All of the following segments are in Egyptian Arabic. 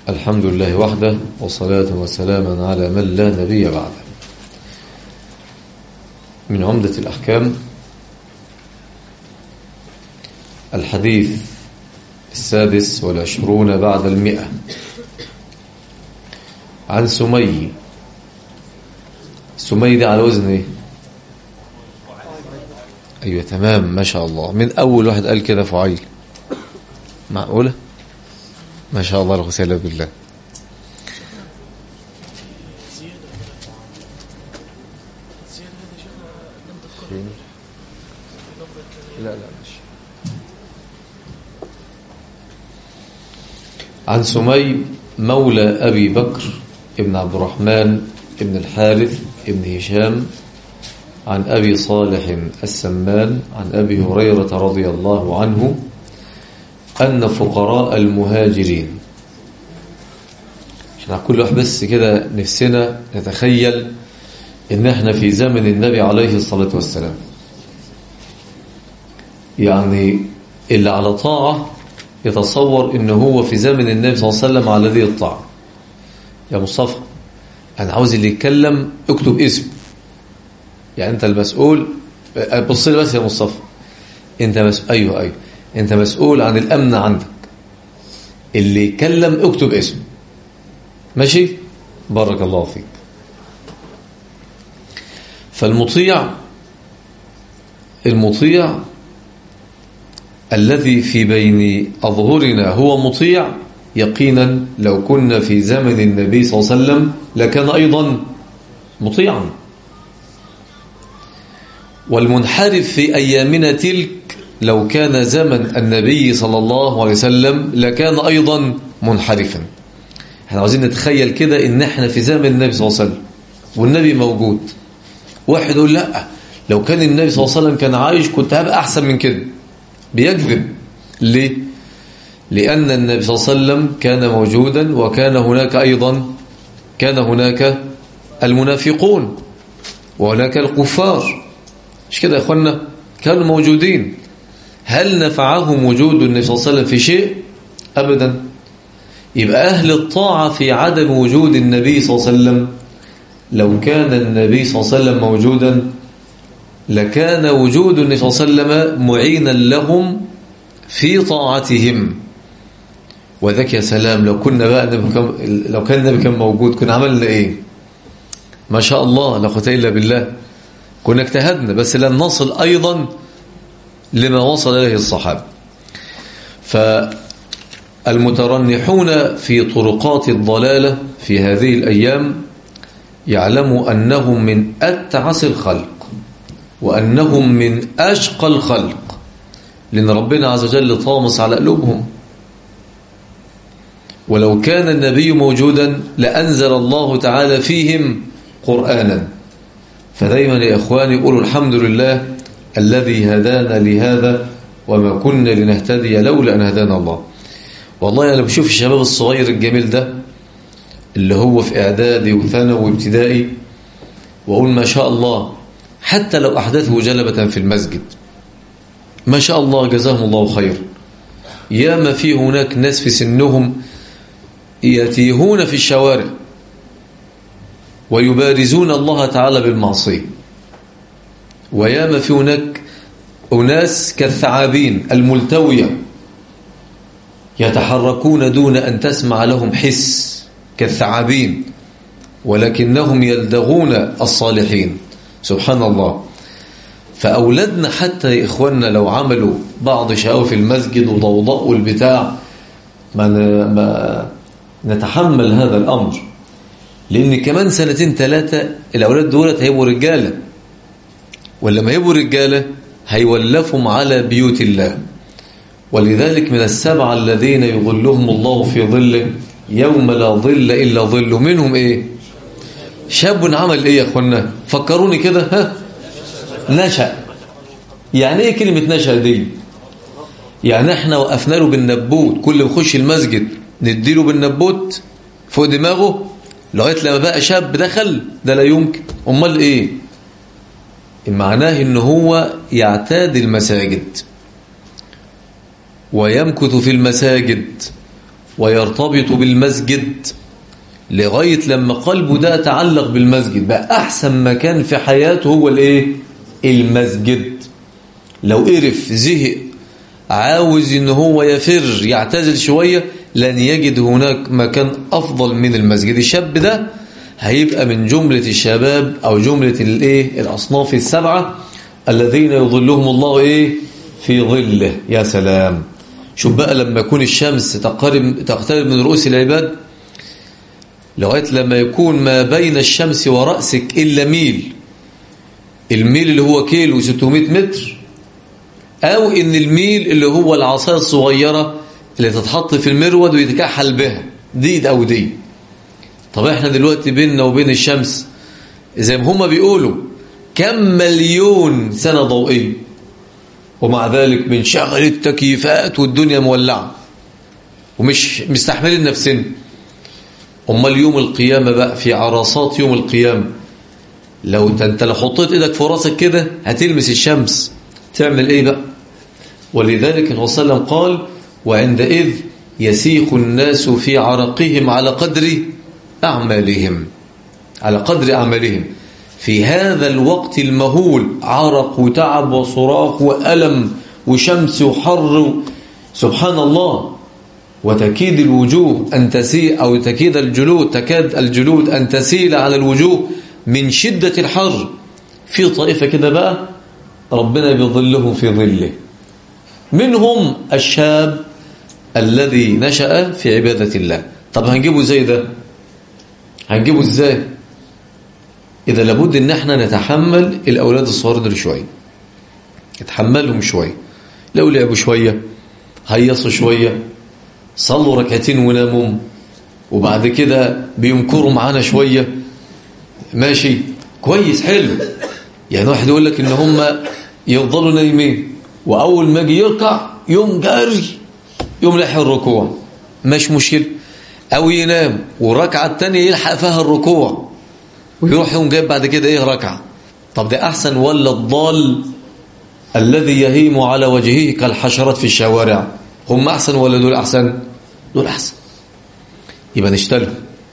الحمد لله وحده وصلاة وسلاما على من لا نبي بعده من عمدة الأحكام الحديث السادس والعشرون بعد المئة عن سمي سمي دي على وزن ايه ايوه تمام ما شاء الله من اول واحد قال كده فعيل معقوله ما شاء الله الغسالة بالله لا لا مش عن سمي مولى أبي بكر ابن عبد الرحمن ابن الحارث ابن هشام عن أبي صالح السمان عن أبي هريرة رضي الله عنه أن فقراء المهاجرين احنا كل واحد بس كده نفسنا نتخيل ان احنا في زمن النبي عليه الصلاة والسلام يعني اللي على طاعة يتصور ان هو في زمن النبي صلى الله عليه وسلم على ذي الطاعة يا مصطفى انا عاوز اللي يتكلم اكتب اسم يعني انت المسؤول بص لي بس يا مصطفى انت مسؤول ايوه ايوه انت مسؤول عن الامن عندك اللي يتكلم اكتب اسمه ماشي بارك الله فيك فالمطيع المطيع الذي في بين أظهرنا هو مطيع يقينا لو كنا في زمن النبي صلى الله عليه وسلم لكان أيضا مطيعا والمنحرف في أيامنا تلك لو كان زمن النبي صلى الله عليه وسلم لكان أيضا منحرفا احنا عاوزين نتخيل كده ان احنا في زمن النبي صلى الله عليه وسلم والنبي موجود واحد يقول لا لو كان النبي صلى الله عليه وسلم كان عايش كنت هبقى احسن من كده بيكذب ليه لان النبي صلى الله عليه وسلم كان موجودا وكان هناك ايضا كان هناك المنافقون وهناك الكفار مش كده يا اخوانا كانوا موجودين هل نفعهم وجود النبي صلى الله عليه وسلم في شيء ابدا يبقى أهل الطاعة في عدم وجود النبي صلى الله عليه وسلم لو كان النبي صلى الله عليه وسلم موجودا لكان وجود النبي صلى الله عليه وسلم معينا لهم في طاعتهم وذاك يا سلام لو كنا بقى لو كان النبي كان موجود كنا عملنا ايه ما شاء الله لا قوه الا بالله كنا اجتهدنا بس لن نصل ايضا لما وصل اليه الصحابه ف المترنحون في طرقات الضلالة في هذه الأيام يعلموا أنهم من أتعس الخلق وأنهم من أشقى الخلق لأن ربنا عز وجل طامس على قلوبهم ولو كان النبي موجودا لأنزل الله تعالى فيهم قرآنا فدايما يا إخواني قولوا الحمد لله الذي هدانا لهذا وما كنا لنهتدي لولا أن هدانا الله والله أنا بشوف الشباب الصغير الجميل ده اللي هو في إعدادي وثانوي وابتدائي وأقول ما شاء الله حتى لو أحدثه جلبة في المسجد ما شاء الله جزاهم الله خير يا ما في هناك ناس في سنهم يتيهون في الشوارع ويبارزون الله تعالى بالمعصية ويا ما في هناك أناس كالثعابين الملتوية يتحركون دون أن تسمع لهم حس كالثعابين ولكنهم يلدغون الصالحين سبحان الله فأولادنا حتى يا إخواننا لو عملوا بعض شقاوة في المسجد وضوضاء والبتاع ما, ما نتحمل هذا الأمر لأن كمان سنتين ثلاثة الأولاد دولت هيبقوا رجالة ولما يبقوا رجالة هيولفهم على بيوت الله ولذلك من السبعة الذين يظلهم الله في ظله يوم لا ظل إلا ظل منهم إيه شاب عمل إيه يا أخوانا فكروني كده ها نشأ يعني إيه كلمة نشأ دي يعني احنا وقفنا له بالنبوت كل ما يخش المسجد نديله بالنبوت فوق دماغه لغاية لما بقى شاب دخل ده لا يمكن امال ايه معناه ان هو يعتاد المساجد ويمكث في المساجد ويرتبط بالمسجد لغاية لما قلبه ده تعلق بالمسجد بقى أحسن مكان في حياته هو الإيه؟ المسجد لو قرف زهق عاوز ان هو يفر يعتزل شوية لن يجد هناك مكان أفضل من المسجد الشاب ده هيبقى من جملة الشباب أو جملة الإيه الأصناف السبعة الذين يظلهم الله إيه في ظله يا سلام شوف بقى لما يكون الشمس تقرب تقترب من رؤوس العباد لغاية لما يكون ما بين الشمس ورأسك إلا ميل الميل اللي هو كيلو 600 متر أو إن الميل اللي هو العصاية الصغيرة اللي تتحط في المرود ويتكحل بها دي أو دي طب احنا دلوقتي بيننا وبين الشمس زي ما هما بيقولوا كم مليون سنة ضوئية ومع ذلك بنشغل التكييفات والدنيا مولعة ومش مستحملين نفسنا امال يوم القيامة بقى في عرصات يوم القيامة لو انت, انت لو حطيت ايدك في راسك كده هتلمس الشمس تعمل ايه بقى ولذلك الرسول صلى الله عليه وسلم قال وعندئذ يسيخ الناس في عرقهم على قدر أعمالهم على قدر أعمالهم في هذا الوقت المهول عرق وتعب وصراخ وألم وشمس وحر سبحان الله وتكيد الوجوه أن تسيل أو تكيد الجلود تكاد الجلود أن تسيل على الوجوه من شدة الحر في طائفة كده بقى ربنا بيظلهم في ظله منهم الشاب الذي نشأ في عبادة الله طب هنجيبه زي ده هنجيبه ازاي إذا لابد ان احنا نتحمل الأولاد الصغار دول شوية نتحملهم شوية لو لعبوا شوية هيصوا شوية صلوا ركعتين وناموا وبعد كده بيمكروا معانا شوية ماشي كويس حلو يعني واحد يقول لك ان هم يفضلوا نايمين واول ما يجي يركع يوم جري يوم لحق الركوع مش مشكله او ينام وركعه الثانيه يلحق فيها الركوع ويروح يوم جايب بعد كده ايه ركعه طب ده احسن ولا الضال الذي يهيم على وجهه كالحشرات في الشوارع هم احسن ولا دول احسن دول احسن يبقى نشتغل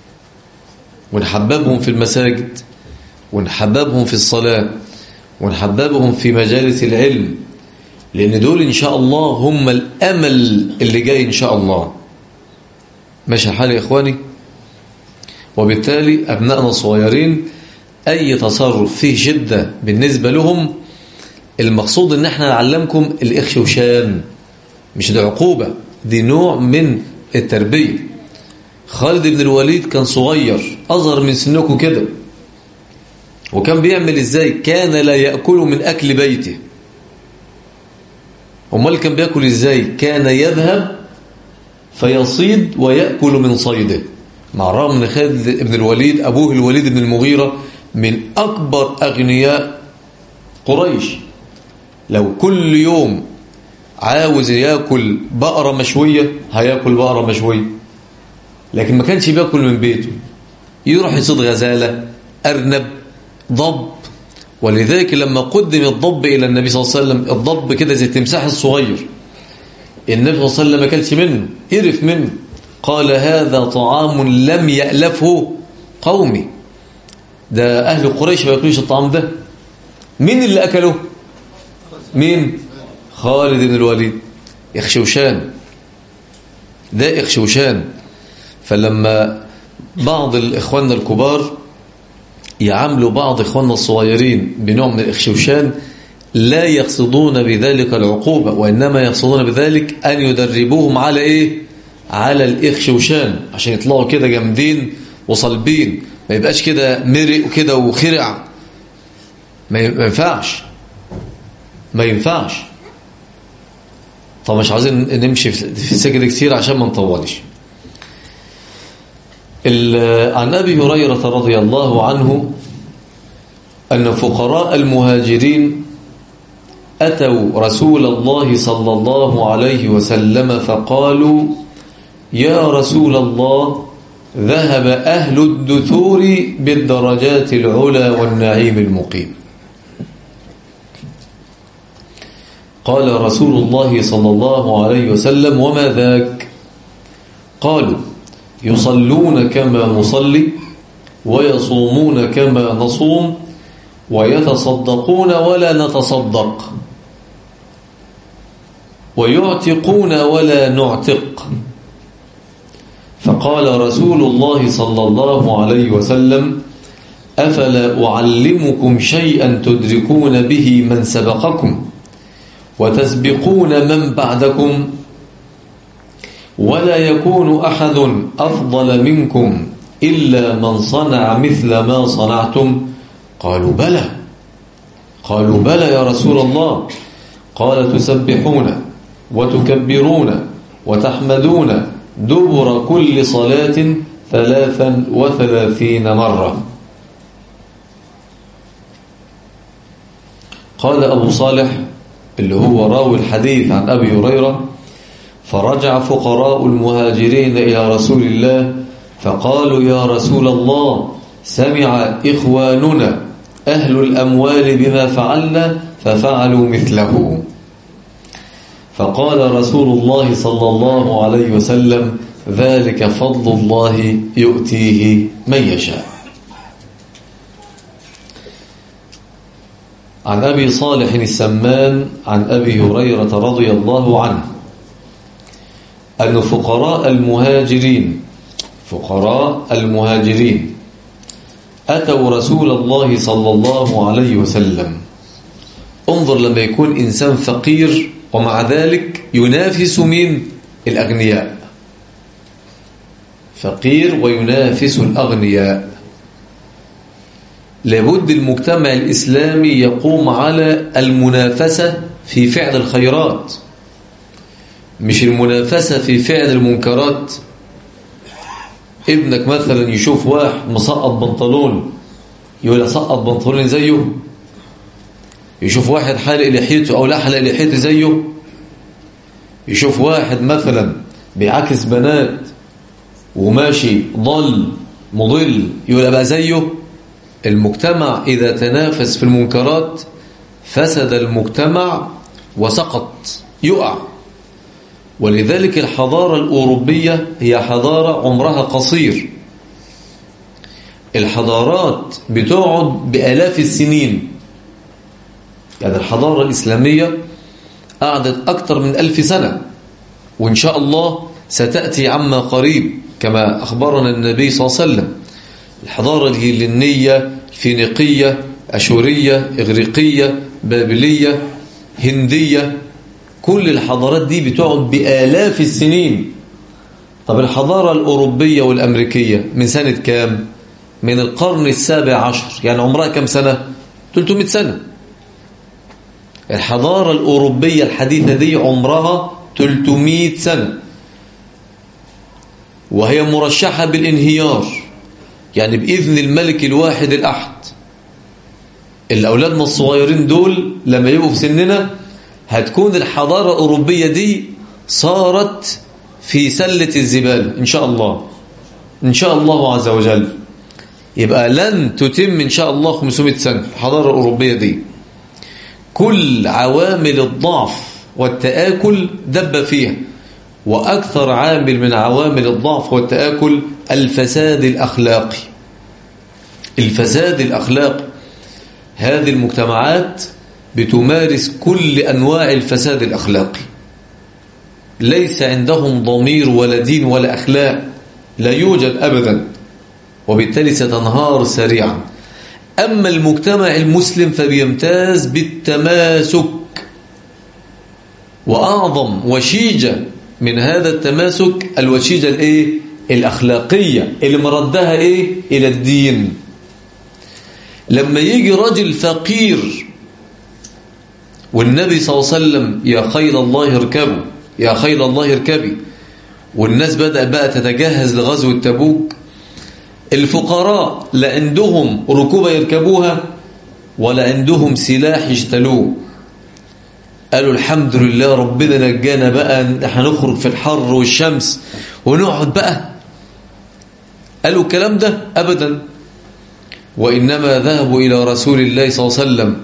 ونحببهم في المساجد ونحببهم في الصلاة ونحببهم في مجالس العلم لأن دول إن شاء الله هم الأمل اللي جاي إن شاء الله ماشي الحال يا إخواني وبالتالي أبنائنا الصغيرين أي تصرف فيه شدة بالنسبة لهم المقصود إن احنا نعلمكم الإخشوشان مش دي عقوبة دي نوع من التربية خالد بن الوليد كان صغير أصغر من سنكم كده وكان بيعمل ازاي كان لا يأكل من أكل بيته امال كان بيأكل ازاي كان يذهب فيصيد ويأكل من صيده مع الرغم من خالد بن الوليد أبوه الوليد بن المغيرة من أكبر أغنياء قريش لو كل يوم عاوز يأكل بقرة مشوية هيأكل بقرة مشوية لكن ما كانش بيأكل من بيته يروح يصيد غزالة أرنب ضب ولذلك لما قدم الضب إلى النبي صلى الله عليه وسلم الضب كده زي التمساح الصغير النبي صلى الله عليه وسلم ما كلش منه قرف منه قال هذا طعام لم يألفه قومي ده أهل قريش ما يأكلوش الطعام ده مين اللي أكله مين خالد بن الوليد إخشوشان ده إخشوشان فلما بعض الإخوان الكبار يعاملوا بعض إخواننا الصغيرين بنوع من الإخشوشان لا يقصدون بذلك العقوبة وإنما يقصدون بذلك أن يدربوهم على إيه؟ على الإخشوشان عشان يطلعوا كده جامدين وصلبين ما يبقاش كده مرق وكده وخرع ما ينفعش ما ينفعش طب مش عايزين نمشي في السجل كتير عشان ما نطولش عن أبي هريرة رضي الله عنه أن فقراء المهاجرين أتوا رسول الله صلى الله عليه وسلم فقالوا يا رسول الله ذهب أهل الدثور بالدرجات العلى والنعيم المقيم قال رسول الله صلى الله عليه وسلم وما ذاك قالوا يصلون كما نصلي ويصومون كما نصوم ويتصدقون ولا نتصدق ويعتقون ولا نعتق فقال رسول الله صلى الله عليه وسلم أفلا أعلمكم شيئا تدركون به من سبقكم وتسبقون من بعدكم ولا يكون أحد أفضل منكم إلا من صنع مثل ما صنعتم قالوا بلى قالوا بلى يا رسول الله قال تسبحون وتكبرون وتحمدون دبر كل صلاة ثلاثا وثلاثين مرة قال أبو صالح اللي هو راوي الحديث عن أبي هريرة فرجع فقراء المهاجرين إلى رسول الله فقالوا يا رسول الله سمع إخواننا أهل الأموال بما فعلنا ففعلوا مثله فقال رسول الله صلى الله عليه وسلم ذلك فضل الله يؤتيه من يشاء عن أبي صالح السمان عن أبي هريرة رضي الله عنه أن فقراء المهاجرين فقراء المهاجرين أتوا رسول الله صلى الله عليه وسلم انظر لما يكون إنسان فقير ومع ذلك ينافس من الأغنياء فقير وينافس الأغنياء لابد المجتمع الإسلامي يقوم على المنافسة في فعل الخيرات مش المنافسة في فعل المنكرات ابنك مثلا يشوف واحد مسقط بنطلون يقول اسقط بنطلون زيه يشوف واحد حالق لحيته او لا حلق لحيته زيه يشوف واحد مثلا بيعاكس بنات وماشي ضل مضل يقول ابقى زيه المجتمع اذا تنافس في المنكرات فسد المجتمع وسقط يقع ولذلك الحضارة الأوروبية هي حضارة عمرها قصير الحضارات بتقعد بآلاف السنين يعني الحضارة الإسلامية قعدت أكثر من ألف سنة وإن شاء الله ستأتي عما قريب كما أخبرنا النبي صلى الله عليه وسلم الحضارة الهيلينية الفينيقية أشورية إغريقية بابلية هندية كل الحضارات دي بتقعد بآلاف السنين طب الحضارة الأوروبية والأمريكية من سنة كام؟ من القرن السابع عشر يعني عمرها كم سنة؟ 300 سنة الحضارة الأوروبية الحديثة دي عمرها 300 سنة وهي مرشحة بالانهيار يعني بإذن الملك الواحد الأحد الأولادنا الصغيرين دول لما يبقوا في سننا هتكون الحضارة الأوروبية دي صارت في سلة الزبالة إن شاء الله إن شاء الله عز وجل يبقى لن تتم إن شاء الله 500 سنة الحضارة الأوروبية دي كل عوامل الضعف والتآكل دب فيها وأكثر عامل من عوامل الضعف والتآكل الفساد الأخلاقي الفساد الأخلاقي هذه المجتمعات بتمارس كل أنواع الفساد الأخلاقي ليس عندهم ضمير ولا دين ولا أخلاق لا يوجد أبدا وبالتالي ستنهار سريعا أما المجتمع المسلم فبيمتاز بالتماسك وأعظم وشيجة من هذا التماسك الوشيجة الإيه؟ الأخلاقية اللي مردها إيه؟ إلى الدين لما يجي رجل فقير والنبي صلى الله عليه وسلم يا خيل الله اركبوا يا خيل الله اركبي والناس بدأ بقى تتجهز لغزو تبوك الفقراء لا عندهم ركوبة يركبوها ولا عندهم سلاح يشتلوه قالوا الحمد لله ربنا نجانا بقى هنخرج في الحر والشمس ونقعد بقى قالوا الكلام ده أبدا وإنما ذهبوا إلى رسول الله صلى الله عليه وسلم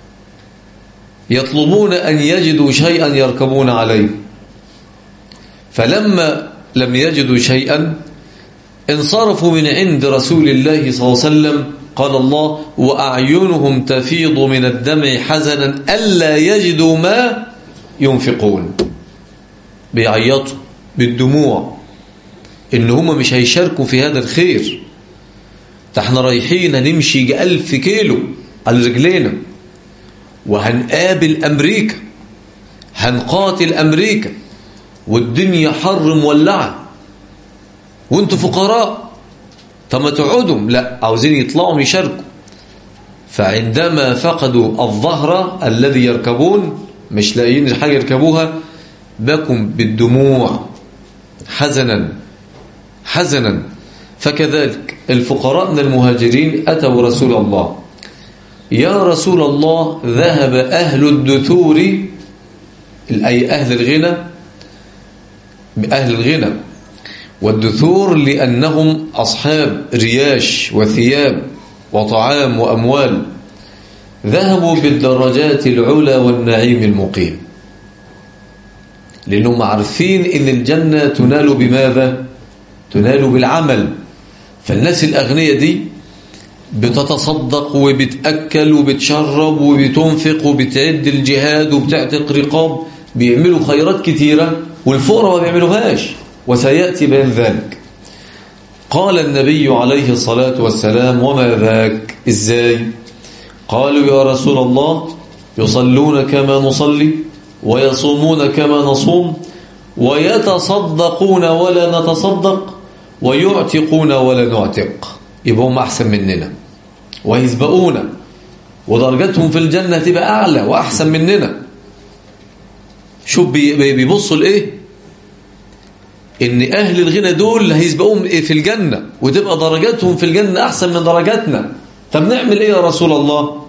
يطلبون أن يجدوا شيئا يركبون عليه فلما لم يجدوا شيئا انصرفوا من عند رسول الله صلى الله عليه وسلم قال الله وأعينهم تفيض من الدمع حزنا ألا يجدوا ما ينفقون بيعيطوا بالدموع إن هم مش هيشاركوا في هذا الخير ده احنا رايحين هنمشي ألف كيلو على رجلينا وهنقابل أمريكا هنقاتل أمريكا والدنيا حر مولعة وانتوا فقراء طب ما تقعدوا لا عاوزين يطلعوا يشاركوا فعندما فقدوا الظهر الذي يركبون مش لاقيين الحاجة يركبوها بكم بالدموع حزنا حزنا فكذلك الفقراء من المهاجرين أتوا رسول الله يا رسول الله ذهب أهل الدثور أي أهل الغنى بأهل الغنى والدثور لأنهم أصحاب رياش وثياب وطعام وأموال ذهبوا بالدرجات العلى والنعيم المقيم لأنهم عارفين إن الجنة تنال بماذا؟ تنال بالعمل فالناس الأغنية دي بتتصدق وبتأكل وبتشرب وبتنفق وبتعد الجهاد وبتعتق رقاب بيعملوا خيرات كثيرة والفقراء ما بيعملوهاش وسيأتي بين ذلك قال النبي عليه الصلاة والسلام وما ذاك إزاي قالوا يا رسول الله يصلون كما نصلي ويصومون كما نصوم ويتصدقون ولا نتصدق ويعتقون ولا نعتق يبقى هم أحسن مننا ويسبقونا ودرجتهم في الجنة تبقى أعلى وأحسن مننا شوف بيبصوا لإيه إن أهل الغنى دول هيسبقوهم في الجنة وتبقى درجاتهم في الجنة أحسن من درجاتنا طب نعمل إيه يا رسول الله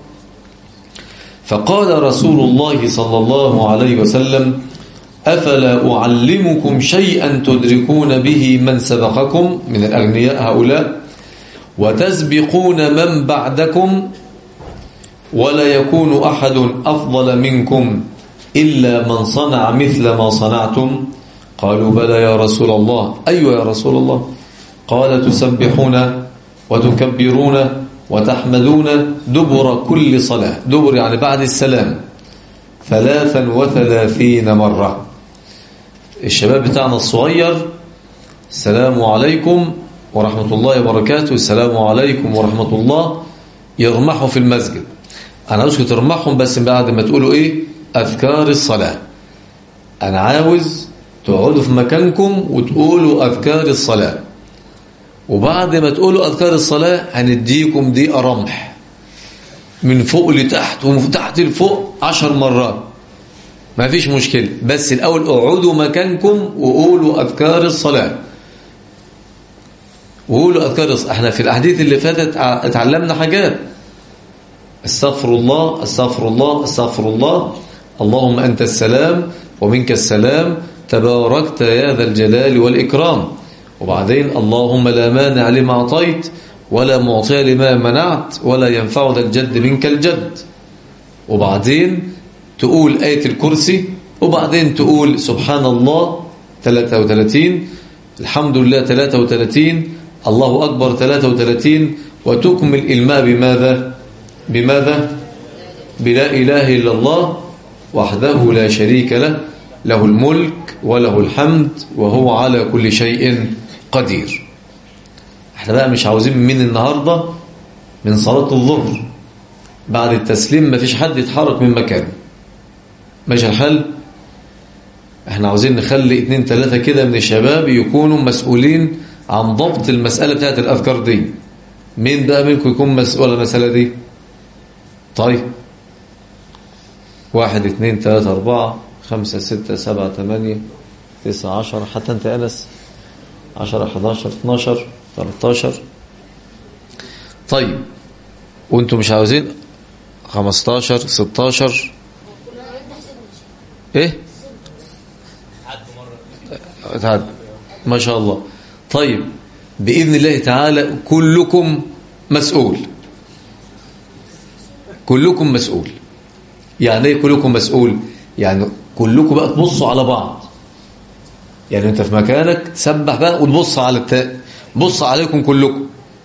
فقال رسول الله صلى الله عليه وسلم أفلا أعلمكم شيئا تدركون به من سبقكم من الأغنياء هؤلاء وتسبقون من بعدكم ولا يكون أحد أفضل منكم إلا من صنع مثل ما صنعتم قالوا بلى يا رسول الله أيوة يا رسول الله قال تسبحون وتكبرون وتحمدون دبر كل صلاة دبر يعني بعد السلام ثلاثا وثلاثين مرة الشباب بتاعنا الصغير السلام عليكم ورحمة الله وبركاته السلام عليكم ورحمة الله يرمحوا في المسجد أنا عاوزكم ترمحهم بس بعد ما تقولوا إيه أذكار الصلاة أنا عاوز تقعدوا في مكانكم وتقولوا أذكار الصلاة وبعد ما تقولوا أذكار الصلاة هنديكم دي رمح من فوق لتحت ومن تحت لفوق عشر مرات ما فيش مشكلة بس الأول اقعدوا مكانكم وقولوا أذكار الصلاة وقولوا أذكار الصلاة احنا في الأحاديث اللي فاتت اتعلمنا حاجات استغفر الله استغفر الله استغفر الله اللهم أنت السلام ومنك السلام تباركت يا ذا الجلال والإكرام وبعدين اللهم لا مانع لما أعطيت ولا معطي لما منعت ولا ينفع ذا الجد منك الجد وبعدين تقول آية الكرسي وبعدين تقول سبحان الله 33 الحمد لله 33 الله أكبر 33 وتكمل الماء بماذا بماذا بلا إله إلا الله وحده لا شريك له له الملك وله الحمد وهو على كل شيء قدير احنا بقى مش عاوزين من النهاردة من صلاة الظهر بعد التسليم ما فيش حد يتحرك من مكانه ماشي الحل احنا عاوزين نخلي اتنين تلاتة كده من الشباب يكونوا مسؤولين عن ضبط المسألة بتاعت الأذكار دي مين بقى منكم يكون مسؤول المسألة دي طيب واحد اتنين تلاتة أربعة خمسة ستة سبعة تمانية تسعة عشر حتى انت أنس عشرة حداشر اتناشر تلاتاشر طيب وانتم مش عاوزين خمستاشر ستاشر ايه تعد ما شاء الله طيب بإذن الله تعالى كلكم مسؤول كلكم مسؤول يعني ايه كلكم مسؤول يعني كلكم بقى تبصوا على بعض يعني انت في مكانك تسبح بقى وتبص على التاء بص عليكم كلكم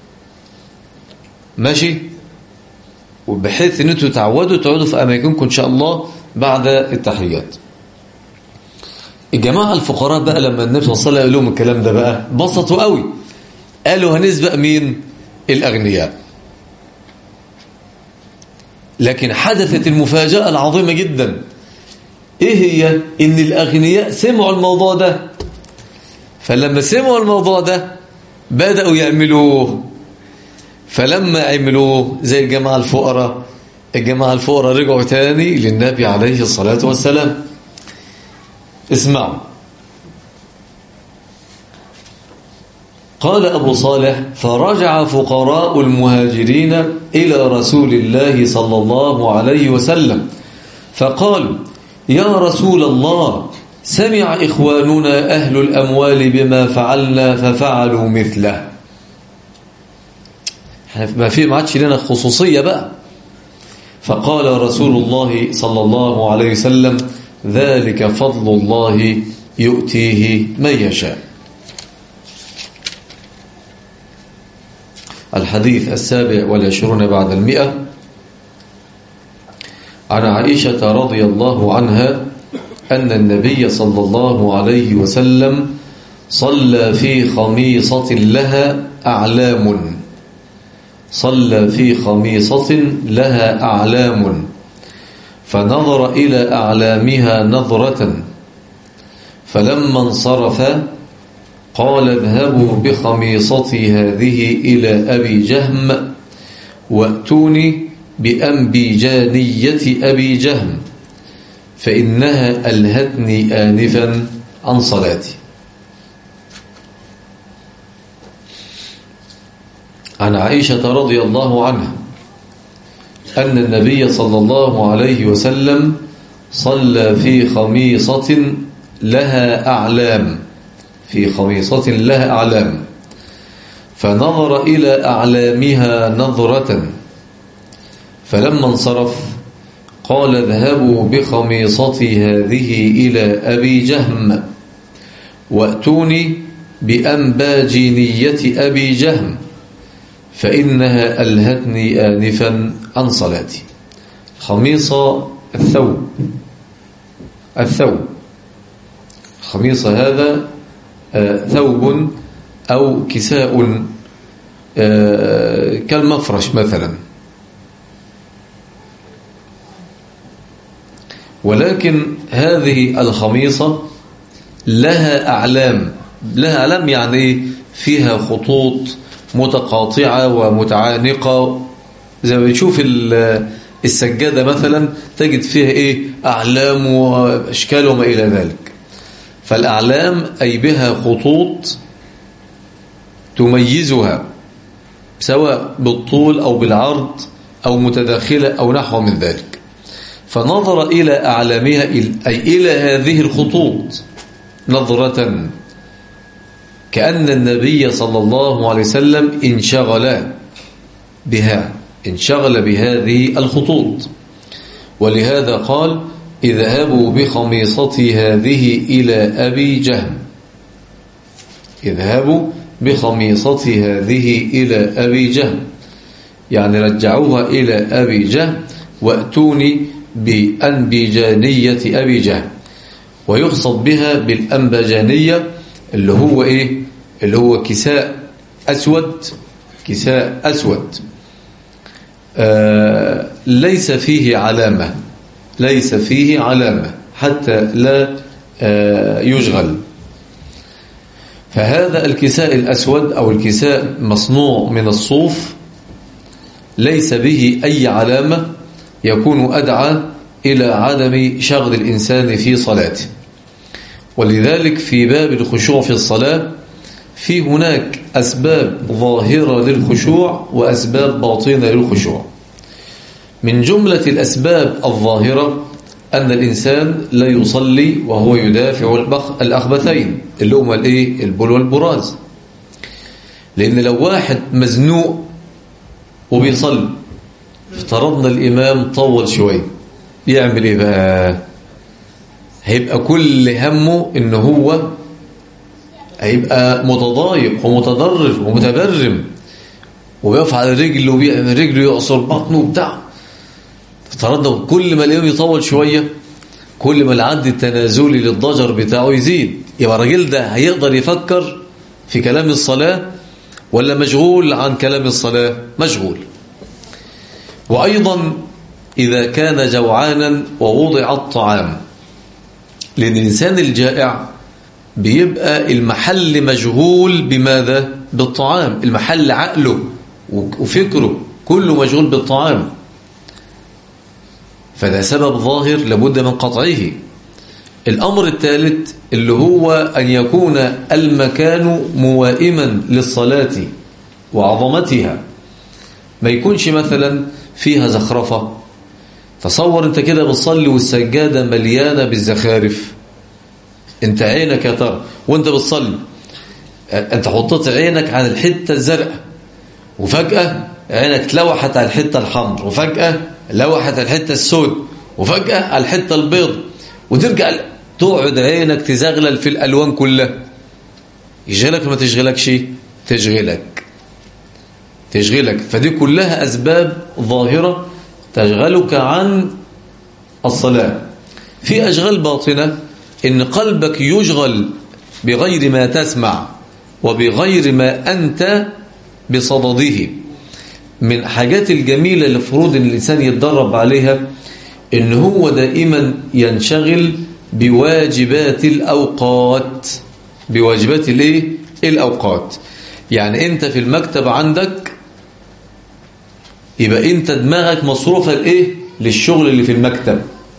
ماشي وبحيث ان انتوا تعودوا تقعدوا في اماكنكم ان شاء الله بعد التحيات الجماعه الفقراء بقى لما النبي صلى الله عليه وسلم قال لهم الكلام ده بقى بسطوا قوي قالوا هنسبق مين الاغنياء لكن حدثت المفاجاه العظيمه جدا ايه هي ان الاغنياء سمعوا الموضوع ده فلما سمعوا الموضوع ده بداوا يعملوه فلما عملوه زي الجماعة الفقراء الجماعة الفقراء رجعوا تاني للنبي عليه الصلاة والسلام اسمعوا قال أبو صالح فرجع فقراء المهاجرين إلى رسول الله صلى الله عليه وسلم فقالوا يا رسول الله سمع إخواننا أهل الأموال بما فعلنا ففعلوا مثله ما في ما عادش لنا خصوصية بقى فقال رسول الله صلى الله عليه وسلم ذلك فضل الله يؤتيه من يشاء الحديث السابع والعشرون بعد المئة عن عائشة رضي الله عنها أن النبي صلى الله عليه وسلم صلى في خميصة لها أعلام صلى في خميصة لها أعلام فنظر إلى أعلامها نظرة فلما انصرف قال اذهبوا بخميصتي هذه إلى أبي جهم وأتوني بأنبيجانية أبي جهم فإنها ألهتني آنفا عن صلاتي عن عائشة رضي الله عنها أن النبي صلى الله عليه وسلم صلى في خميصة لها أعلام في خميصة لها أعلام فنظر إلى أعلامها نظرة فلما انصرف قال اذهبوا بخميصتي هذه إلى أبي جهم وأتوني بأنباجينية أبي جهم فإنها ألهتني آنفا عن صلاتي خميصة الثوب الثوب خميصة هذا ثوب أو كساء كالمفرش مثلا ولكن هذه الخميصة لها أعلام لها أعلام يعني فيها خطوط متقاطعة ومتعانقة زي ما بتشوف السجادة مثلا تجد فيها إيه أعلام وأشكال وما إلى ذلك فالأعلام أي بها خطوط تميزها سواء بالطول أو بالعرض أو متداخلة أو نحو من ذلك فنظر إلى أعلامها أي إلى هذه الخطوط نظرة كأن النبي صلى الله عليه وسلم انشغل بها انشغل بهذه الخطوط ولهذا قال اذهبوا بخميصتي هذه إلى أبي جهم اذهبوا بخميصتي هذه إلى أبي جهم يعني رجعوها إلى أبي جهم وأتوني بأنبجانية أبي جهم ويقصد بها بالأنبجانية اللي هو إيه اللي هو كساء أسود كساء أسود آه ليس فيه علامة ليس فيه علامة حتى لا آه يشغل فهذا الكساء الأسود أو الكساء مصنوع من الصوف ليس به أي علامة يكون أدعى إلى عدم شغل الإنسان في صلاته ولذلك في باب الخشوع في الصلاة في هناك أسباب ظاهرة للخشوع وأسباب باطنة للخشوع من جملة الأسباب الظاهرة أن الإنسان لا يصلي وهو يدافع الأخبثين اللي هما الإيه؟ البول والبراز لأن لو واحد مزنوق وبيصلي افترضنا الإمام طول شوية يعمل إيه بقى هيبقى كل همه إن هو هيبقى متضايق ومتضرر ومتبرم ويقف على رجله وبيعمل رجله يعصر بطنه وبتاع افترضنا كل ما اليوم يطول شوية كل ما العد التنازلي للضجر بتاعه يزيد يبقى الراجل ده هيقدر يفكر في كلام الصلاة ولا مشغول عن كلام الصلاة مشغول وأيضا إذا كان جوعانا ووضع الطعام لأن الإنسان الجائع بيبقى المحل مشغول بماذا؟ بالطعام المحل عقله وفكره كله مشغول بالطعام فده سبب ظاهر لابد من قطعه الأمر الثالث اللي هو أن يكون المكان موائما للصلاة وعظمتها ما يكونش مثلا فيها زخرفة تصور انت كده بتصلي والسجادة مليانة بالزخارف انت عينك يا ترى وانت بتصلي انت حطيت عينك على الحتة الزرقاء وفجأة عينك تلوحت على الحتة الحمر وفجأة لوحت على الحتة السود وفجأة على الحتة البيض وترجع تقعد عينك تزغلل في الألوان كلها يشغلك ما تشغلكش تشغلك تشغلك فدي كلها أسباب ظاهرة تشغلك عن الصلاة في أشغال باطنة إن قلبك يشغل بغير ما تسمع وبغير ما أنت بصدده من حاجات الجميلة اللي فروض إن الإنسان يتدرب عليها إن هو دائما ينشغل بواجبات الأوقات بواجبات الإيه؟ الأوقات يعني أنت في المكتب عندك يبقى أنت دماغك مصروفة لإيه؟ للشغل اللي في المكتب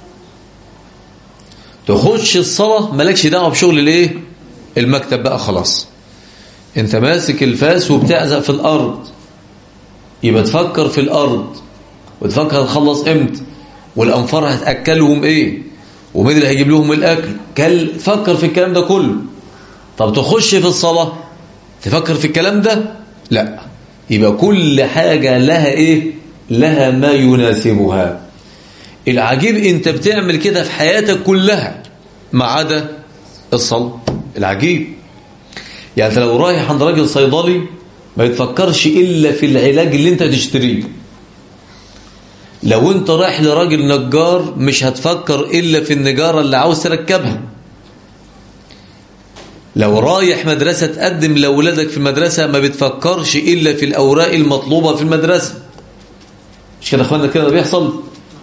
تخش الصلاة مالكش دعوة بشغل الإيه؟ المكتب بقى خلاص أنت ماسك الفاس وبتعزق في الأرض يبقى تفكر في الأرض وتفكر هتخلص امتى والأنفار هتأكلهم إيه ومين اللي هيجيب لهم الأكل كل فكر في الكلام ده كله طب تخش في الصلاة تفكر في الكلام ده لا يبقى كل حاجة لها إيه لها ما يناسبها العجيب انت بتعمل كده في حياتك كلها ما عدا الصلاة العجيب يعني انت لو رايح عند راجل صيدلي ما يتفكرش إلا في العلاج اللي انت تشتريه لو انت رايح لراجل نجار مش هتفكر إلا في النجارة اللي عاوز تركبها لو رايح مدرسة تقدم لأولادك في المدرسة ما بتفكرش إلا في الأوراق المطلوبة في المدرسة مش كده أخوانا كده بيحصل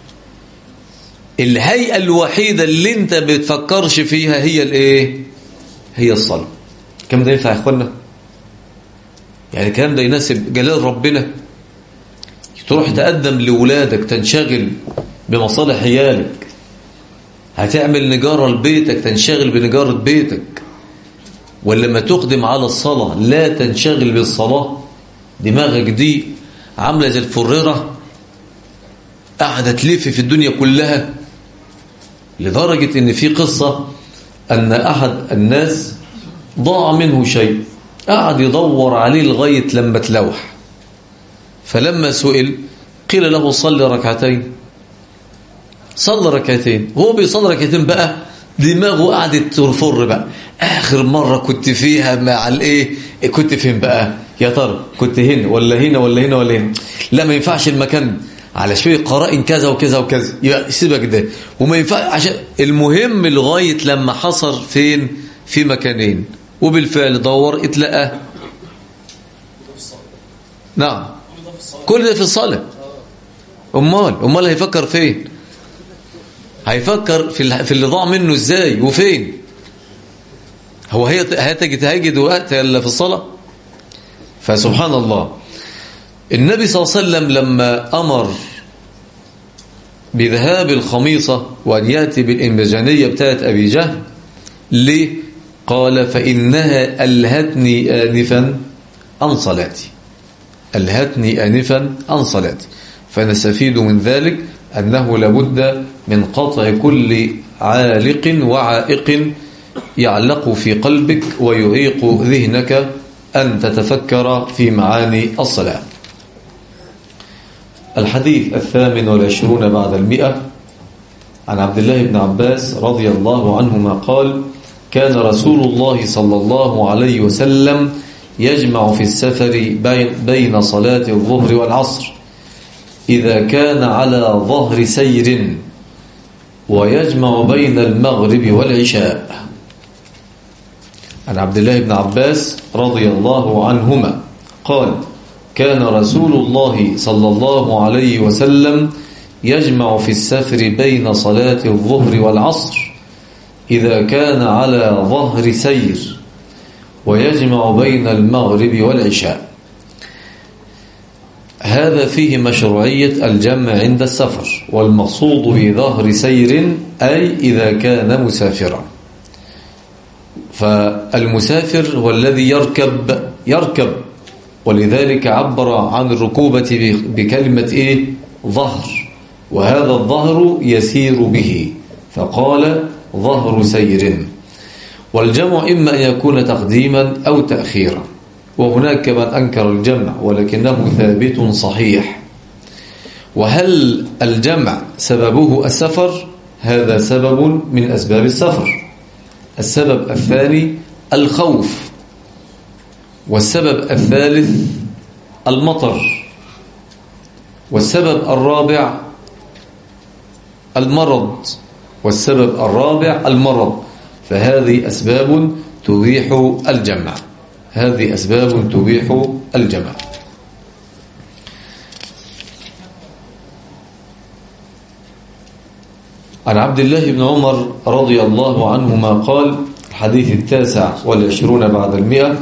الهيئة الوحيدة اللي انت بتفكرش فيها هي الايه هي الصلاة كم ده ينفع يا أخوانا يعني الكلام ده يناسب جلال ربنا تروح تقدم لولادك تنشغل بمصالح عيالك هتعمل نجارة لبيتك تنشغل بنجارة بيتك ولما تقدم على الصلاة لا تنشغل بالصلاة دماغك دي عاملة زي الفريرة قاعدة تلف في الدنيا كلها لدرجة ان في قصة ان احد الناس ضاع منه شيء قعد يدور عليه لغاية لما تلوح فلما سئل قيل له صلي ركعتين صلى ركعتين وهو بيصلي ركعتين بقى دماغه قعدت تفر بقى اخر مرة كنت فيها مع الايه كنت فين بقى يا ترى كنت هنا ولا هنا ولا هنا ولا هنا لا ما ينفعش المكان على شويه قرائن كذا وكذا وكذا يبقى سيبك ده وما ينفع عشان المهم لغايه لما حصر فين في مكانين وبالفعل دور اتلقى نعم كل ده في الصلاه امال امال هيفكر فين هيفكر في في اللي ضاع منه ازاي وفين هو هي هتجد هيجد وقت الا في الصلاه فسبحان الله النبي صلى الله عليه وسلم لما أمر بذهاب الخميصة وأن يأتي بالإنبجانية بتاعت أبي جهل ليه؟ قال فإنها ألهتني آنفا عن صلاتي ألهتني آنفا عن صلاتي فنستفيد من ذلك أنه لابد من قطع كل عالق وعائق يعلق في قلبك ويعيق ذهنك أن تتفكر في معاني الصلاة الحديث الثامن والعشرون بعد المئة عن عبد الله بن عباس رضي الله عنهما قال كان رسول الله صلى الله عليه وسلم يجمع في السفر بين, بين صلاة الظهر والعصر إذا كان على ظهر سير ويجمع بين المغرب والعشاء عن عبد الله بن عباس رضي الله عنهما قال كان رسول الله صلى الله عليه وسلم يجمع في السفر بين صلاة الظهر والعصر إذا كان على ظهر سير ويجمع بين المغرب والعشاء هذا فيه مشروعية الجمع عند السفر والمقصود بظهر سير أي إذا كان مسافرا فالمسافر هو الذي يركب يركب ولذلك عبر عن الركوبة بكلمة إيه؟ ظهر وهذا الظهر يسير به فقال ظهر سير والجمع إما أن يكون تقديما أو تأخيرا وهناك من أنكر الجمع ولكنه ثابت صحيح وهل الجمع سببه السفر هذا سبب من أسباب السفر السبب الثاني الخوف والسبب الثالث المطر والسبب الرابع المرض والسبب الرابع المرض فهذه أسباب تبيح الجمع هذه أسباب تبيح الجمع عن عبد الله بن عمر رضي الله عنهما قال الحديث التاسع والعشرون بعد المئة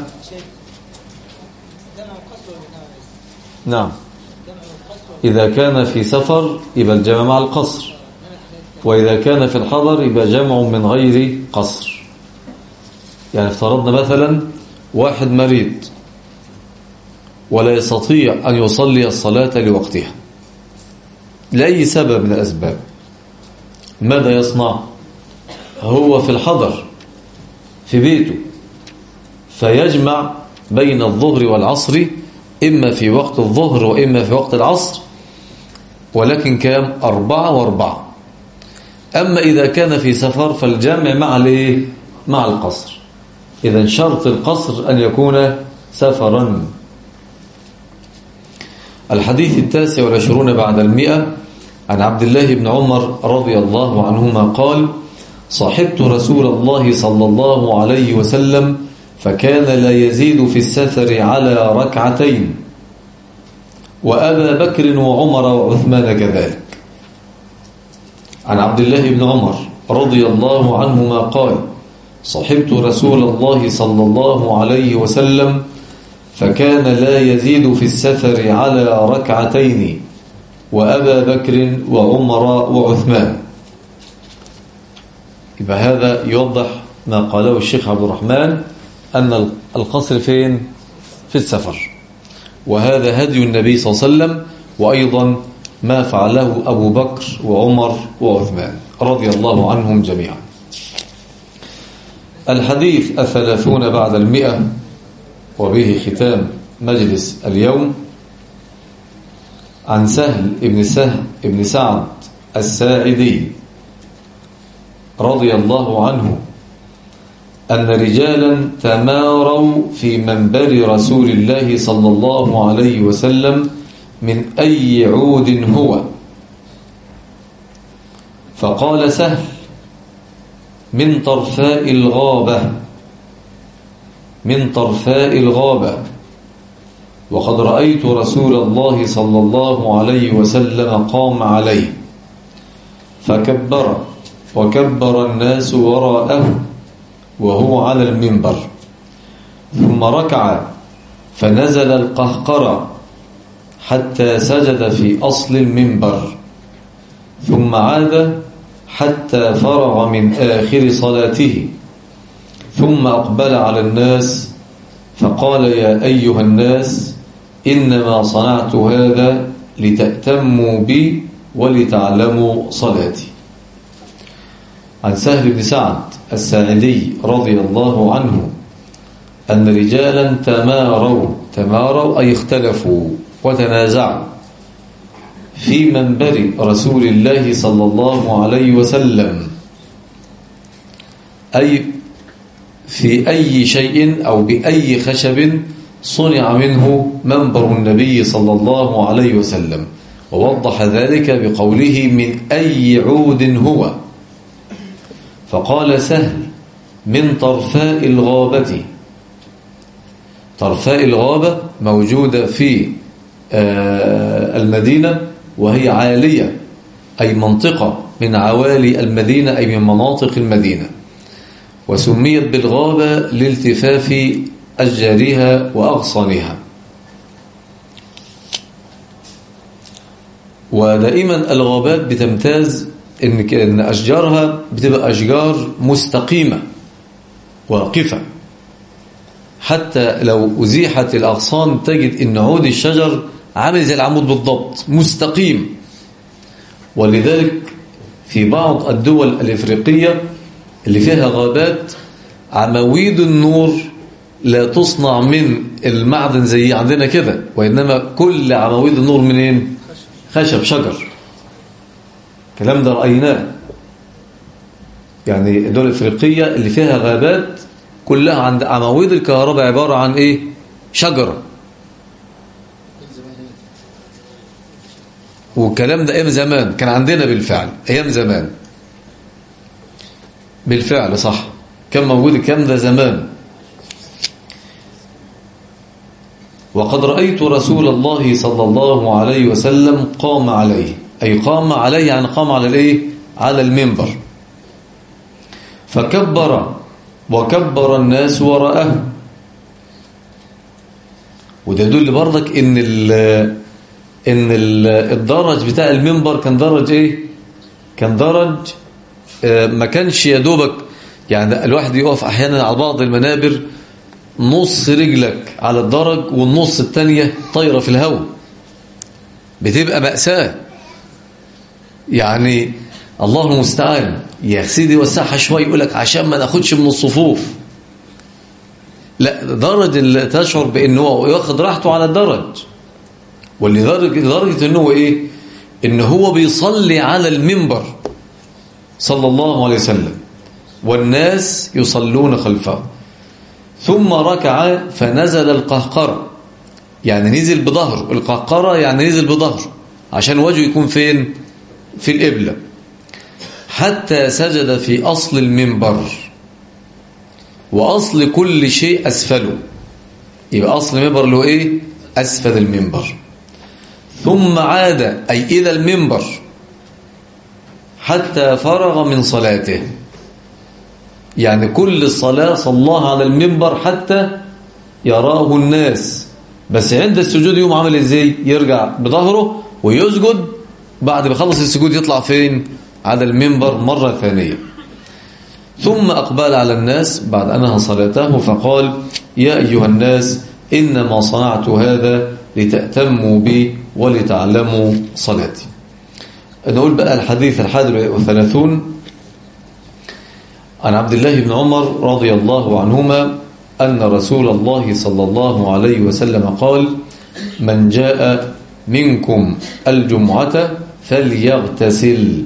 نعم إذا كان في سفر يبقى الجمع مع القصر وإذا كان في الحضر يبقى جمع من غير قصر يعني افترضنا مثلا واحد مريض ولا يستطيع أن يصلي الصلاة لوقتها لأي سبب من الأسباب ماذا يصنع هو في الحضر في بيته فيجمع بين الظهر والعصر إما في وقت الظهر وإما في وقت العصر ولكن كام أربعة وأربعة أما إذا كان في سفر فالجمع مع الايه مع القصر إذا شرط القصر أن يكون سفرا الحديث التاسع والعشرون بعد المئة عن عبد الله بن عمر رضي الله عنهما قال صاحبت رسول الله صلى الله عليه وسلم فكان لا يزيد في السفر على ركعتين وأبا بكر وعمر وعثمان كذلك عن عبد الله بن عمر رضي الله عنهما قال صحبت رسول الله صلى الله عليه وسلم فكان لا يزيد في السفر على ركعتين وأبا بكر وعمر وعثمان يبقى هذا يوضح ما قاله الشيخ عبد الرحمن أن القصر فين في السفر وهذا هدي النبي صلى الله عليه وسلم وأيضا ما فعله أبو بكر وعمر وعثمان رضي الله عنهم جميعا الحديث الثلاثون بعد المئة وبه ختام مجلس اليوم عن سهل ابن سهل ابن سعد الساعدي رضي الله عنه أن رجالا تماروا في منبر رسول الله صلى الله عليه وسلم من أي عود هو فقال سهل من طرفاء الغابة من طرفاء الغابة وقد رأيت رسول الله صلى الله عليه وسلم قام عليه فكبر وكبر الناس وراءه وهو على المنبر ثم ركع فنزل القهقرة حتى سجد في أصل المنبر ثم عاد حتى فرغ من آخر صلاته ثم أقبل على الناس فقال يا أيها الناس إنما صنعت هذا لتأتموا بي ولتعلموا صلاتي عن سهل بن سعد الساعدي رضي الله عنه أن رجالا تماروا تماروا أي اختلفوا وتنازعوا في منبر رسول الله صلى الله عليه وسلم أي في أي شيء أو بأي خشب صنع منه منبر النبي صلى الله عليه وسلم ووضح ذلك بقوله من أي عود هو فقال سهل من طرفاء الغابة طرفاء الغابة موجودة في المدينة وهي عالية أي منطقة من عوالي المدينة أي من مناطق المدينة وسميت بالغابة لالتفاف أشجارها وأغصانها ودائما الغابات بتمتاز إن أشجارها بتبقى أشجار مستقيمة واقفة حتى لو أزيحت الأغصان تجد إن عود الشجر عامل زي العمود بالضبط مستقيم ولذلك في بعض الدول الإفريقية اللي فيها غابات عمويد النور لا تصنع من المعدن زي عندنا كده وإنما كل عمويد النور منين خشب شجر الكلام ده رأيناه يعني الدول الإفريقية اللي فيها غابات كلها عند عمويد الكهرباء عبارة عن إيه شجرة والكلام ده أيام زمان كان عندنا بالفعل أيام زمان بالفعل صح كان موجود الكلام ده زمان وقد رأيت رسول الله صلى الله عليه وسلم قام عليه أي قام عليه يعني قام على الإيه على المنبر فكبر وكبر الناس وراءه وده يدل برضك ان ال ان الدرج بتاع المنبر كان درج ايه كان درج ما كانش يا دوبك يعني الواحد يقف احيانا على بعض المنابر نص رجلك على الدرج والنص الثانيه طايره في الهواء بتبقى مأساة يعني الله المستعان يا سيدي وسعها شوي يقول لك عشان ما ناخدش من الصفوف لا درج اللي تشعر بان هو ياخد راحته على الدرج ولدرجه لدرجه ان هو ايه ان هو بيصلي على المنبر صلى الله عليه وسلم والناس يصلون خلفه ثم ركع فنزل القهقرة يعني نزل بظهره القهقرة يعني نزل بظهره عشان وجهه يكون فين في القبلة حتى سجد في أصل المنبر وأصل كل شيء أسفله يبقى أصل المنبر له إيه أسفل المنبر ثم عاد أي إلى المنبر حتى فرغ من صلاته يعني كل الصلاة صلاها على المنبر حتى يراه الناس بس عند السجود يوم عمل ازاي يرجع بظهره ويسجد بعد ما يخلص السجود يطلع فين على المنبر مرة ثانية ثم أقبل على الناس بعد أنها صلاته فقال يا أيها الناس إنما صنعت هذا لتأتموا بي ولتعلموا صلاتي نقول بقى الحديث الحادي والثلاثون عن عبد الله بن عمر رضي الله عنهما أن رسول الله صلى الله عليه وسلم قال من جاء منكم الجمعة فليغتسل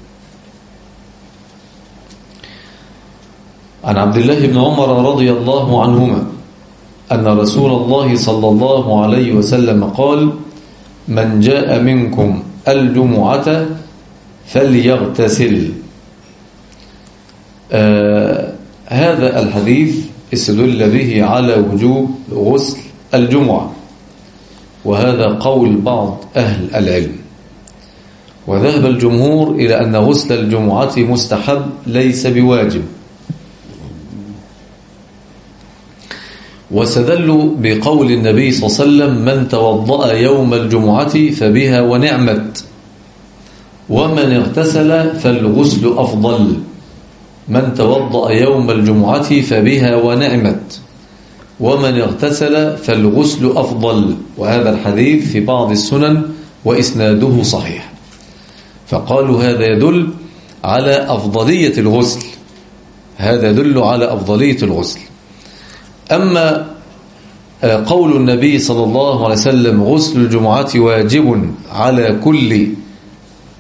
عن عبد الله بن عمر رضي الله عنهما أن رسول الله صلى الله عليه وسلم قال من جاء منكم الجمعة فليغتسل آه هذا الحديث استدل به على وجوب غسل الجمعة وهذا قول بعض أهل العلم وذهب الجمهور إلى أن غسل الجمعة مستحب ليس بواجب واستدلوا بقول النبي صلى الله عليه وسلم من توضأ يوم الجمعة فبها ونعمت ومن اغتسل فالغسل أفضل من توضأ يوم الجمعة فبها ونعمت ومن اغتسل فالغسل أفضل وهذا الحديث في بعض السنن وإسناده صحيح فقالوا هذا يدل على أفضلية الغسل هذا يدل على أفضلية الغسل أما قول النبي صلى الله عليه وسلم غسل الجمعة واجب على كل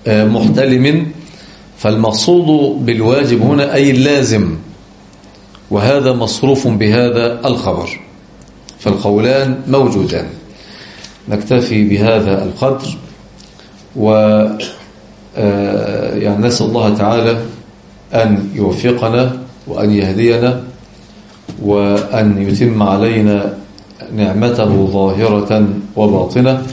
محتلم فالمقصود بالواجب هنا أي اللازم وهذا مصروف بهذا الخبر فالقولان موجودان نكتفي بهذا القدر و يعني نسأل الله تعالى أن يوفقنا وأن يهدينا وأن يتم علينا نعمته ظاهرة وباطنة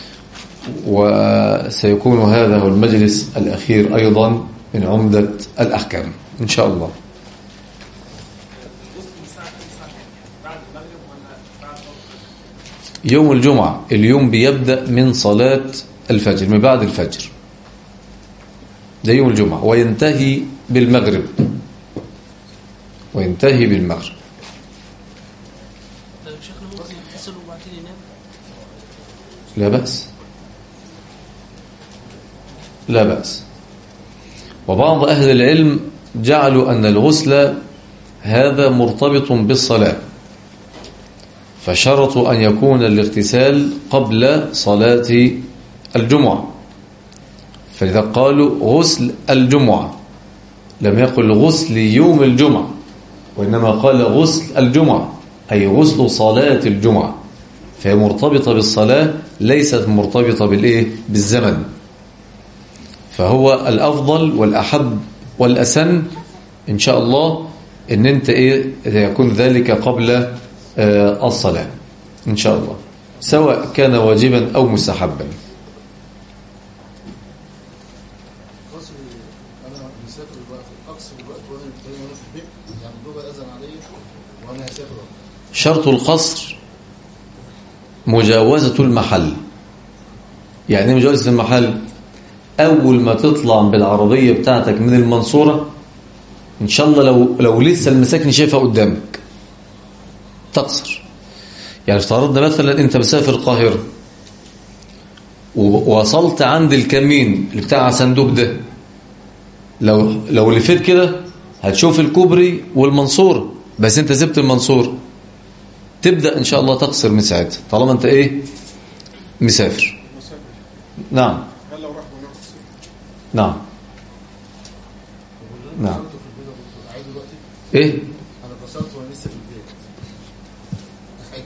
وسيكون هذا هو المجلس الأخير أيضا من عمدة الأحكام إن شاء الله يوم الجمعة اليوم بيبدأ من صلاة الفجر من بعد الفجر ده يوم الجمعة وينتهي بالمغرب وينتهي بالمغرب طيب شيخنا ممكن يتصل وبعدين ينام لا بأس لا بأس وبعض أهل العلم جعلوا أن الغسل هذا مرتبط بالصلاة فشرطوا أن يكون الاغتسال قبل صلاة الجمعة فلذا قالوا غسل الجمعة لم يقل غسل يوم الجمعة وإنما قال غسل الجمعة أي غسل صلاة الجمعة فهي مرتبطة بالصلاة ليست مرتبطة بالإيه؟ بالزمن فهو الأفضل والأحب والأسن إن شاء الله إن أنت إيه يكون ذلك قبل آه الصلاة إن شاء الله سواء كان واجبا أو مستحبا قصر انا مسافر الوقت اقصر الوقت وانا بالتالي وانا في البيت يعني الضوء اذن عليا وانا هسافر شرط القصر مجاوزة المحل يعني ايه مجاوزة المحل أول ما تطلع بالعربية بتاعتك من المنصورة إن شاء الله لو, لو لسه المساكن شايفها قدامك تقصر يعني افترضنا مثلا أنت مسافر القاهرة ووصلت عند الكمين اللي بتاع صندوق ده لو لو لفيت كده هتشوف الكوبري والمنصورة بس انت سبت المنصورة تبدأ ان شاء الله تقصر من ساعتها طالما انت ايه مسافر نعم هل لو راح ونفس نعم نعم قصرت في البيت يا دكتور عايز دلوقتي ايه انا قصرت وانا لسه في البيت حاجة.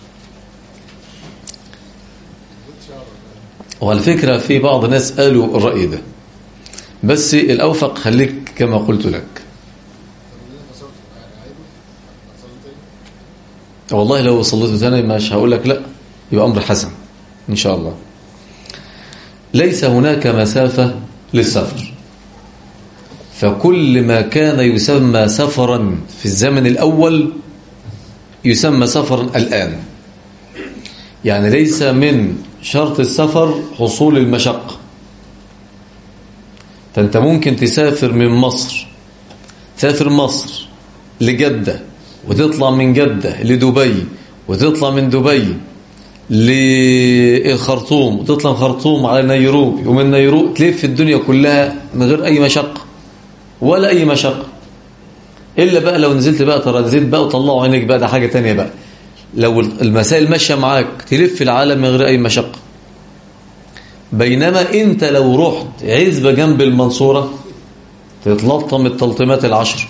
قلت شعر وعلى فكرة في بعض الناس قالوا الرأي ده بس الأوفق خليك كما قلت لك طب انا قصرت يعني عايزه قصرت تاني والله لو صليت تاني مش هقول لك لا يبقى أمر حسن إن شاء الله ليس هناك مسافة للسفر فكل ما كان يسمى سفرا في الزمن الأول يسمى سفرا الآن يعني ليس من شرط السفر حصول المشقة فأنت ممكن تسافر من مصر تسافر مصر لجدة وتطلع من جدة لدبي وتطلع من دبي للخرطوم وتطلع من خرطوم على نيروبي ومن نيروبي تلف الدنيا كلها من غير أي مشقة ولا أي مشقة إلا بقى لو نزلت بقى ترانزيت بقى وطلعوا عينيك بقى ده حاجة تانية بقى لو المسائل ماشية معاك تلف العالم من غير أي مشقة بينما أنت لو رحت عزبة جنب المنصورة تتلطم التلطيمات العشر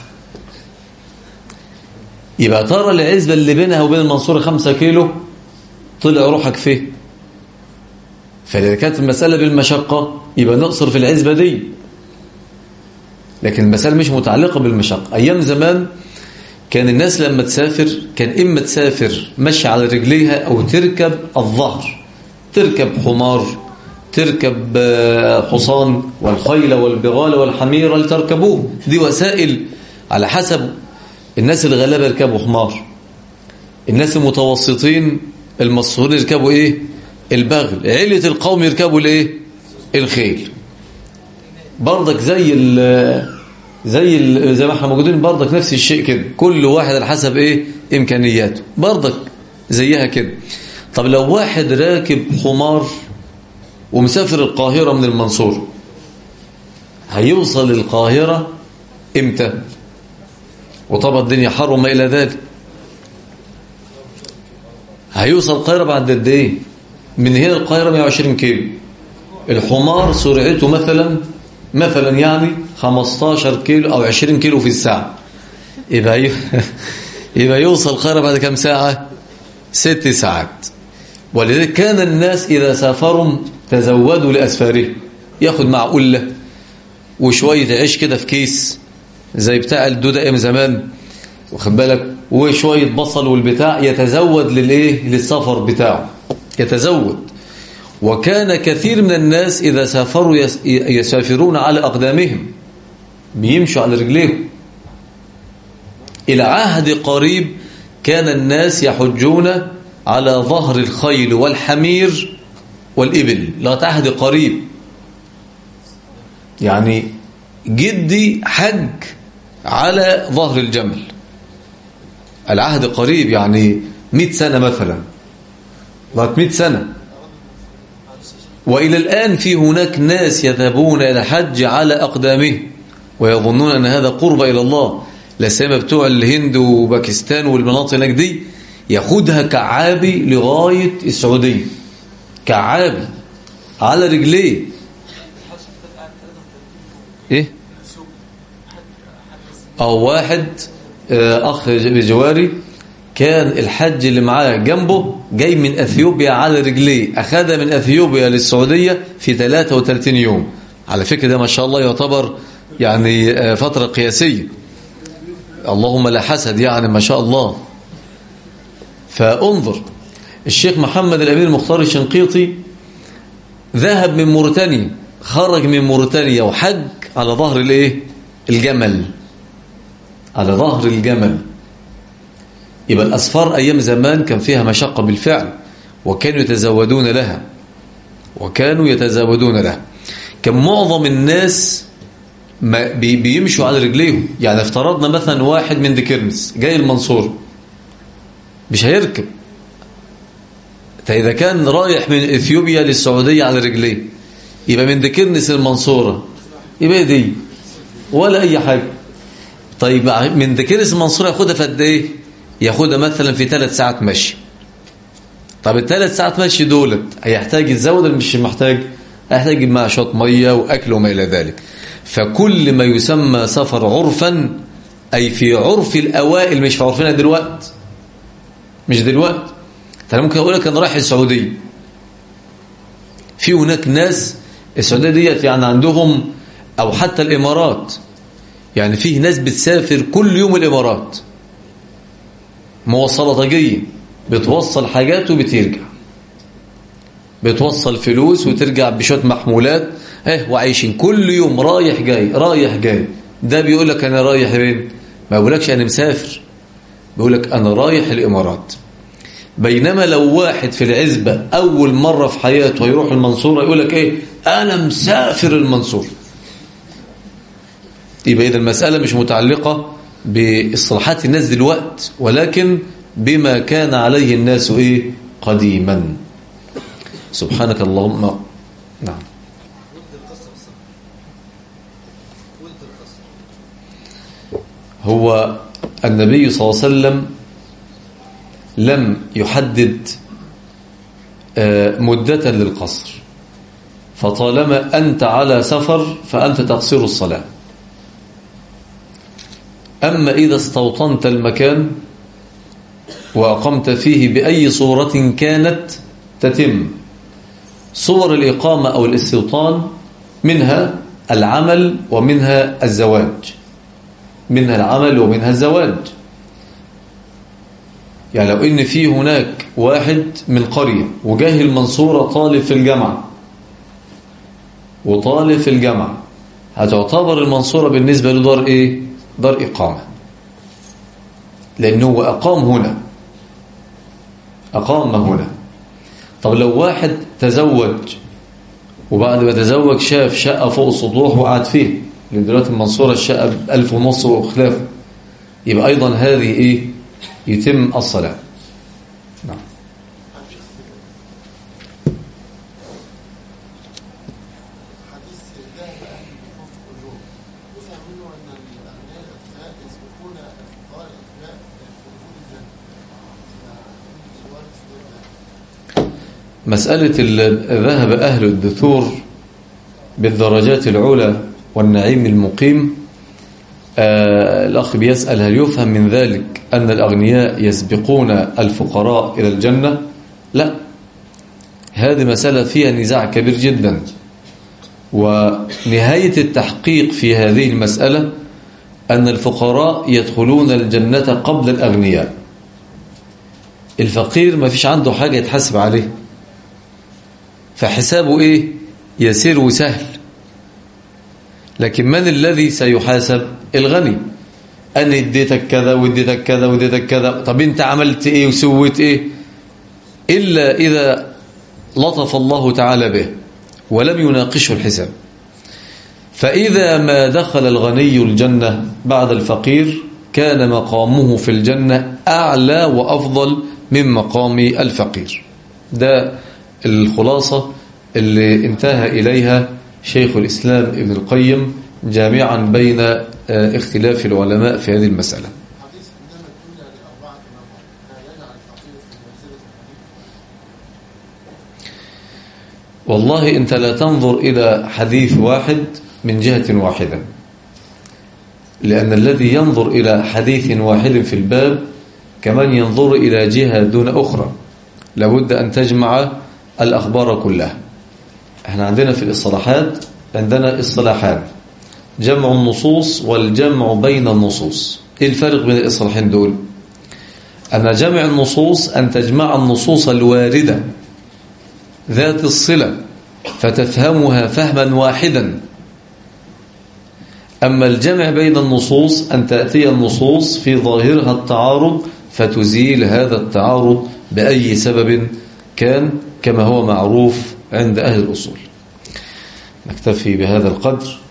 يبقى ترى العزبة اللي بينها وبين المنصورة خمسة كيلو طلع روحك فيه فإذا كانت المسألة بالمشقة يبقى نقصر في العزبة دي لكن المسألة مش متعلقة بالمشقة أيام زمان كان الناس لما تسافر كان إما تسافر مشي على رجليها أو تركب الظهر تركب حمار تركب حصان والخيل والبغال والحمير لتركبوه دي وسائل على حسب الناس الغلابة يركبوا حمار الناس المتوسطين المصهورين يركبوا ايه البغل علة القوم يركبوا الايه الخيل برضك زي ال زي ال زي ما احنا موجودين برضك نفس الشيء كده كل واحد على حسب ايه امكانياته برضك زيها كده طب لو واحد راكب حمار ومسافر القاهرة من المنصورة هيوصل القاهرة امتى وطبعا الدنيا حر وما إلى ذلك هيوصل القاهرة بعد قد ايه من هنا القاهرة 120 كيلو الحمار سرعته مثلا مثلا يعني 15 كيلو أو 20 كيلو في الساعة يبقى ي- يبقى يوصل القاهرة بعد كم ساعة ست ساعات ولذلك كان الناس إذا سافروا تزودوا لأسفارهم ياخد مع قلة وشوية عيش كده في كيس زي بتاع الدودة أيام زمان واخد بالك وشوية بصل والبتاع يتزود للإيه للسفر بتاعه يتزود وكان كثير من الناس إذا سافروا يس- يسافرون على أقدامهم بيمشوا على رجليهم إلى عهد قريب كان الناس يحجون على ظهر الخيل والحمير والإبل لا عهد قريب يعني جدي حج على ظهر الجمل العهد قريب يعني 100 سنة مثلا لغاية 100 سنة وإلى الآن في هناك ناس يذهبون إلى الحج على أقدامهم ويظنون أن هذا قرب إلى الله لا سيما بتوع الهند وباكستان والمناطق هناك دي ياخدها كعابي لغاية السعودية كعابي على رجليه ايه او واحد آه، اخ بجواري كان الحج اللي معاه جنبه جاي من اثيوبيا على رجليه اخذها من اثيوبيا للسعوديه في 33 يوم على فكره ده ما شاء الله يعتبر يعني آه، فتره قياسيه اللهم لا حسد يعني ما شاء الله فانظر الشيخ محمد الامير المختار الشنقيطي ذهب من موريتانيا خرج من موريتانيا وحج على ظهر الايه الجمل على ظهر الجمل يبقى الأسفار أيام زمان كان فيها مشقة بالفعل وكانوا يتزودون لها وكانوا يتزودون لها كان معظم الناس ما بي- بيمشوا على رجليهم يعني افترضنا مثلا واحد من ديكيرنس جاي المنصور مش هيركب فإذا كان رايح من إثيوبيا للسعودية على رجليه يبقى من ديكيرنس المنصورة يبقى دي ولا أي حاجة طيب من ديكيرنس المنصورة ياخدها في قد إيه؟ ياخدها مثلا في ثلاث ساعات مشي طب الثلاث ساعات مشي دولت هيحتاج يتزود ولا مش محتاج هيحتاج يجيب معاه شوط ميه واكل وما الى ذلك فكل ما يسمى سفر عرفا اي في عرف الاوائل مش في عرفنا دلوقتي مش دلوقتي انا ممكن اقول لك انا رايح السعوديه في هناك ناس السعوديه ديت يعني عندهم او حتى الامارات يعني فيه ناس بتسافر كل يوم الامارات موصلاتجية بتوصل حاجات وبترجع بتوصل فلوس وترجع بشوية محمولات اه وعايشين كل يوم رايح جاي رايح جاي ده بيقول لك انا رايح فين ما بيقولكش انا مسافر بيقول لك انا رايح الامارات بينما لو واحد في العزبة اول مرة في حياته هيروح المنصورة يقول لك ايه انا مسافر المنصورة يبقى إذا المسألة مش متعلقة باصطلاحات الناس دلوقت ولكن بما كان عليه الناس إيه قديما سبحانك اللهم نعم هو النبي صلى الله عليه وسلم لم يحدد آه، مدة للقصر فطالما أنت على سفر فأنت تقصر الصلاة أما إذا استوطنت المكان وأقمت فيه بأي صورة كانت تتم صور الإقامة أو الاستوطان منها العمل ومنها الزواج منها العمل ومنها الزواج يعني لو إن في هناك واحد من قرية وجاه المنصورة طالب في الجامعة وطالب في الجامعة هتعتبر المنصورة بالنسبة له دار إيه؟ دار إقامة لأنه هو أقام هنا أقام هنا طب لو واحد تزوج وبعد ما تزوج شاف شقة فوق السطوح وقعد فيه لأن دلوقتي المنصورة الشقة بألف ونص وخلافه يبقى أيضا هذه إيه يتم الصلاة نعم حديث ذهب أهل الكفر كلهم يفهم منه أن الأغنياء الأغنياء يسبقون الفقراء الأغنياء في دخول الجنة سؤال استدلال مسألة ال- ذهب أهل الدثور بالدرجات العلى والنعيم المقيم آه الأخ بيسأل هل يفهم من ذلك أن الأغنياء يسبقون الفقراء إلى الجنة لا هذه مسألة فيها نزاع كبير جدا ونهاية التحقيق في هذه المسألة أن الفقراء يدخلون الجنة قبل الأغنياء الفقير ما فيش عنده حاجة يتحسب عليه فحسابه إيه يسير وسهل لكن من الذي سيحاسب الغني أنا اديتك كذا واديتك كذا واديتك كذا طب انت عملت ايه وسويت ايه إلا إذا لطف الله تعالى به ولم يناقشه الحساب فإذا ما دخل الغني الجنة بعد الفقير كان مقامه في الجنة أعلى وأفضل من مقام الفقير ده الخلاصة اللي انتهى إليها شيخ الإسلام ابن القيم جامعا بين اختلاف العلماء في هذه المسألة حديث عندما تولى لأربعة نفر لا يجعل الفقير في منزلة الغني والله أنت لا تنظر إلى حديث واحد من جهة واحدة لأن الذي ينظر إلى حديث واحد في الباب كمان ينظر إلى جهة دون أخرى لابد أن تجمع الأخبار كلها احنا عندنا في الإصلاحات عندنا إصلاحان جمع النصوص والجمع بين النصوص ايه الفرق بين الإصلاحين دول أن جمع النصوص أن تجمع النصوص الواردة ذات الصلة فتفهمها فهما واحدا أما الجمع بين النصوص أن تأتي النصوص في ظاهرها التعارض فتزيل هذا التعارض بأي سبب كان كما هو معروف عند أهل الأصول نكتفي بهذا القدر